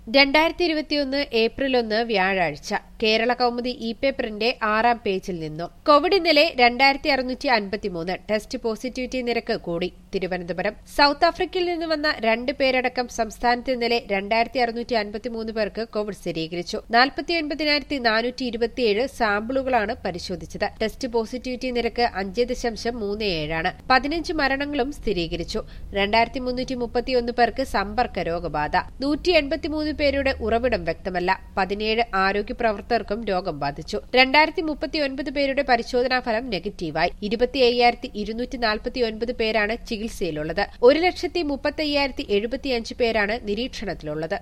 രണ്ടായിരത്തി ഇരുപത്തിയൊന്ന് ഏപ്രിൽ ഒന്ന് വ്യാഴാഴ്ച കേരള കൗമുദി ഇ പേപ്പറിന്റെ ആറാം പേജിൽ നിന്നു കോവിഡ് ഇന്നലെ രണ്ടായിരത്തി അറുന്നൂറ്റി അൻപത്തിമൂന്ന് ടെസ്റ്റ് പോസിറ്റിവിറ്റി നിരക്ക് കൂടി തിരുവനന്തപുരം സൌത്ത് ആഫ്രിക്കയിൽ നിന്ന് വന്ന രണ്ട് പേരടക്കം സംസ്ഥാനത്ത് ഇന്നലെ രണ്ടായിരത്തി അറുന്നൂറ്റി അൻപത്തിമൂന്ന് പേർക്ക് കോവിഡ് സ്ഥിരീകരിച്ചു നാൽപ്പത്തി ഒൻപതിനായിരത്തി നാനൂറ്റി ഇരുപത്തിയേഴ് സാമ്പിളുകളാണ് പരിശോധിച്ചത് ടെസ്റ്റ് പോസിറ്റിവിറ്റി നിരക്ക് അഞ്ച് ദശാംശം മൂന്ന് ഏഴാണ് പതിനഞ്ച് മരണങ്ങളും സ്ഥിരീകരിച്ചു രണ്ടായിരത്തി മുന്നൂറ്റി മുപ്പത്തിയൊന്ന് പേർക്ക് സമ്പർക്ക രോഗബാധ നൂറ്റി എൺപത്തിമൂന്ന് പേരുടെ ഉറവിടം വ്യക്തമല്ല പതിനേഴ് ആരോഗ്യ പ്രവർത്തകർക്കും രോഗം ബാധിച്ചു രണ്ടായിരത്തി മുപ്പത്തിയൊൻപത് പേരുടെ പരിശോധനാ ഫലം നെഗറ്റീവായി ഇരുപത്തി അയ്യായിരത്തി ഇരുന്നൂറ്റി നാൽപ്പത്തി ഒൻപത് പേരാണ് ചികിത്സയിലുള്ളത് ഒരു ലക്ഷത്തി മുപ്പത്തി അയ്യായിരത്തി എഴുപത്തിയഞ്ച് പേരാണ് നിരീക്ഷണത്തിലുള്ളത്